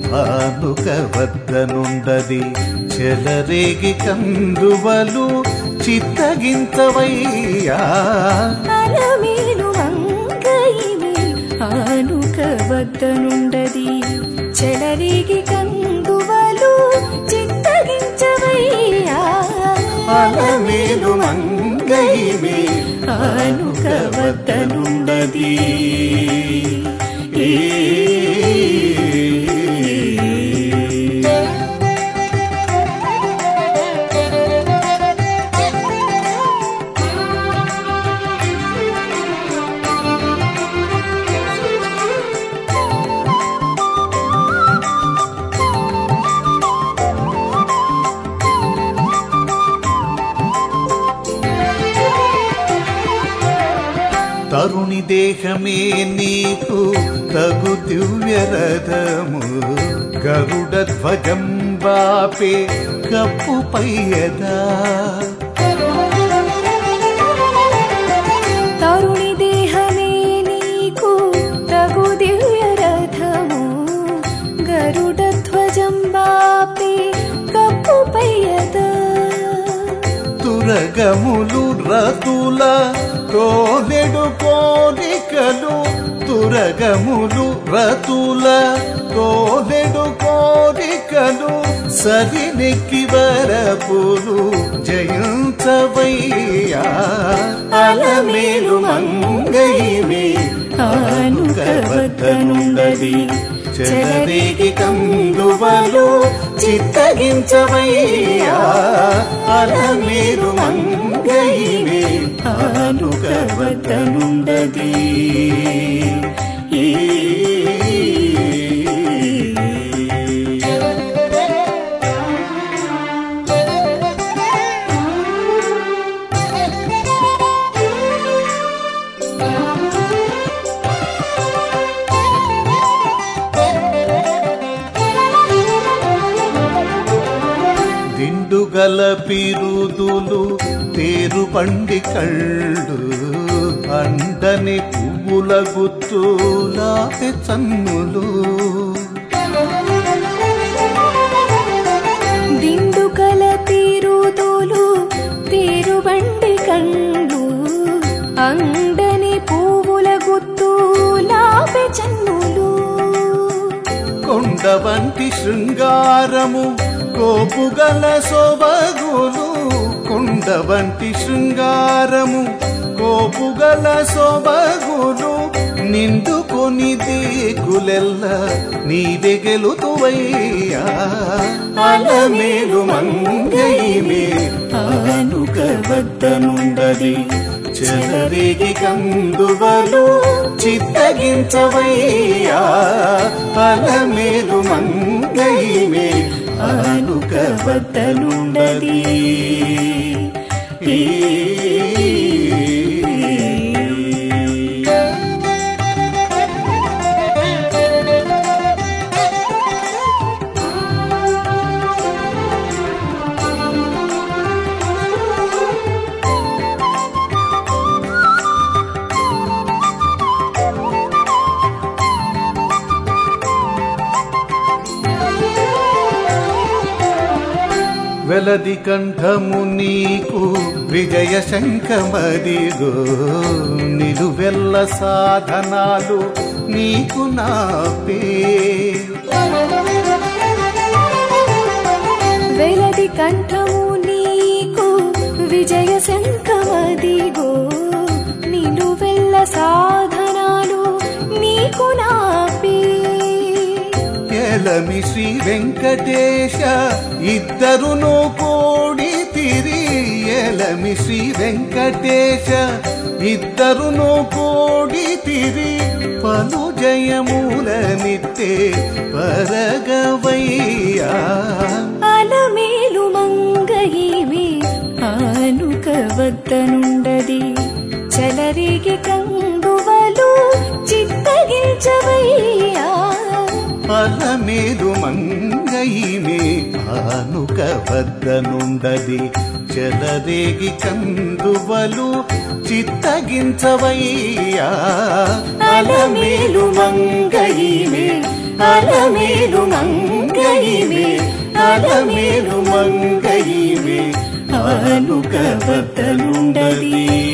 భానుక వద్దనుండది చెలరేగి కందువలు చిత్తగింతవయ్యా అలమేలు మంగయిమి ఆనుక వద్దనుండది చెలరేగి కందువలు చిత్తగించవయ్యా అలమేలు మంగయిమే ఆనుక వద్దనుండది తరుణి దేహమే నీకు తగు దివ్య రథము గరుడ ధ్వజం బాపే కప్పు పయ్యదా తరుణి దేహమే నీకు తగు దివ్య రథము గరుడ ధ్వజం బాపే కప్పు పయ్యద తురగములు రతుల తోలెడు కోరికలు తురగములు రతుల తోలెడు కోరికలు సరినెక్కి వరపులు జయించవయ్యా అలమేలు మంగయిమే ఆనుక వద్దనుండది చెలరేగి కందువలు చిత్తగించవయ్యా అలమేలు మంగయిమే ఆనుక వద్దనుండది దిండుగల పిరుదులు తేరు పండి కళ్ళు అండని పువ్వుల గుత్తులాపి చన్నులు దిండుకల తీరుదోలు తీరుబండి కళ్ళు అండని పువ్వుల గుత్తు లాపె చన్నులు కొండ వంటి శృంగారము కోపుగల సొబగులు కొండ వంటి శృంగారము కోపుగల సొబగులు నిండుకొని దిగులెల్ల నీవే గెలుతువయ్యా అలమేలు మంగయిమే ఆనుక వద్దనుండది చెలరేగి కందువలు చిత్తగించవయ్యా అలమేలు మంగయిమే ఆనుక వద్దనుండది వెలది కంఠము నీకు విజయ శంఖమదిగో నిలువెల్ల సాధనాలు నీకు నాపే వెలది కంఠము నీకు విజయ శంఖమదిగో నిలువెల్ల సాధనాలు నీకు నాపే ఎలమి శ్రీ వెంకటేశ ఇద్దరును కోడి తిరి ఎలమి శ్రీ వెంకటేశ ఇద్దరును కోడి తిరి పలు జయమూల నిత్తే పరగవయ్యా అలమేలు మంగయిమి ఆనుక వద్దనుండది చలరిగి కందువలు చిత్తగించవయ్యా అలమేలు మంగయిమే ఆనుక వద్దనుండది చెలరేగి కందువలు చిత్తగించవయ్యా అలమేలు మంగయిమే అలమేలు మంగయిమే అలమేలు మంగయిమే ఆనుక వద్దనుండది